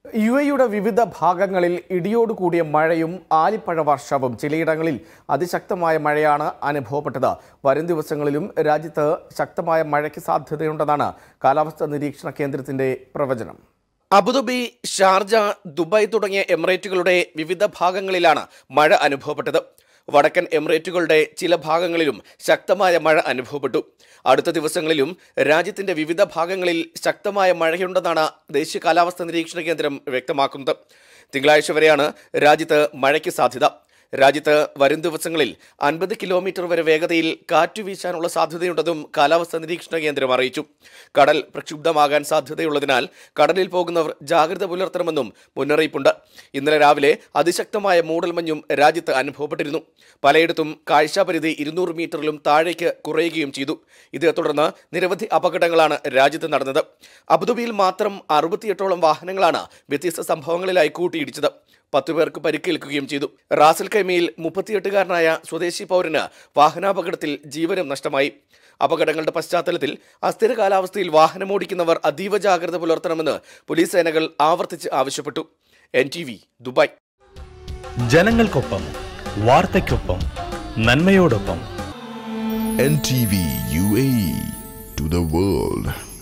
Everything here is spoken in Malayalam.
യു എയുടെ വിവിധ ഭാഗങ്ങളിൽ ഇടിയോടുകൂടിയ മഴയും ആലിപ്പഴ വർഷവും ചിലയിടങ്ങളിൽ അതിശക്തമായ മഴയാണ് അനുഭവപ്പെട്ടത് വരും ദിവസങ്ങളിലും രാജ്യത്ത് ശക്തമായ മഴയ്ക്ക് സാധ്യതയുണ്ടെന്നാണ് കാലാവസ്ഥാ നിരീക്ഷണ കേന്ദ്രത്തിന്റെ പ്രവചനം അബുദാബി ഷാർജ ദുബായ് തുടങ്ങിയ എമിറേറ്റുകളുടെ വിവിധ ഭാഗങ്ങളിലാണ് മഴ അനുഭവപ്പെട്ടത് വടക്കൻ എമിറേറ്റുകളുടെ ചില ഭാഗങ്ങളിലും ശക്തമായ മഴ അനുഭവപ്പെട്ടു അടുത്ത ദിവസങ്ങളിലും രാജ്യത്തിന്റെ വിവിധ ഭാഗങ്ങളിൽ ശക്തമായ മഴയുണ്ടെന്നാണ് ദേശീയ കാലാവസ്ഥാ നിരീക്ഷണ കേന്ദ്രം വ്യക്തമാക്കുന്നത് തിങ്കളാഴ്ച വരെയാണ് രാജ്യത്ത് മഴയ്ക്ക് സാധ്യത രാജ്യത്ത് വരും ദിവസങ്ങളിൽ അൻപത് കിലോമീറ്റർ വരെ വേഗതയിൽ കാറ്റ് വീശാനുള്ള സാധ്യതയുണ്ടെന്നും കാലാവസ്ഥാ നിരീക്ഷണ കേന്ദ്രം അറിയിച്ചു കടൽ പ്രക്ഷുബ്ധമാകാൻ സാധ്യതയുള്ളതിനാൽ കടലിൽ പോകുന്നവർ ജാഗ്രത പുലർത്തണമെന്നും മുന്നറിയിപ്പുണ്ട് ഇന്നലെ രാവിലെ അതിശക്തമായ മൂടൽമഞ്ഞും രാജ്യത്ത് അനുഭവപ്പെട്ടിരുന്നു പലയിടത്തും കാഴ്ചാപരിധി ഇരുന്നൂറ് മീറ്ററിലും താഴേക്ക് കുറയുകയും ചെയ്തു ഇതേ തുടർന്ന് നിരവധി അപകടങ്ങളാണ് രാജ്യത്ത് നടന്നത് അബുദാബിയിൽ മാത്രം അറുപത്തിയെട്ടോളം വാഹനങ്ങളാണ് വ്യത്യസ്ത സംഭവങ്ങളിലായി കൂട്ടിയിടിച്ചത് പത്തു പേർക്ക് പരിക്കേൽക്കുകയും ചെയ്തു റാസൽ കൈമയിൽ മുപ്പത്തിയെട്ടുകാരനായ സ്വദേശി പൗരന് വാഹനാപകടത്തിൽ ജീവനും നഷ്ടമായി അപകടങ്ങളുടെ പശ്ചാത്തലത്തിൽ അസ്ഥിര കാലാവസ്ഥയിൽ വാഹനമോടിക്കുന്നവർ അതീവ ജാഗ്രത പുലർത്തണമെന്ന് പോലീസ് സേനകൾ ആവർത്തിച്ച് ആവശ്യപ്പെട്ടു എൻ ടി വി ദുബായ് ജനങ്ങൾക്കൊപ്പം വാർത്തയ്ക്കൊപ്പം നന്മയോടൊപ്പം NTV UAE to the world.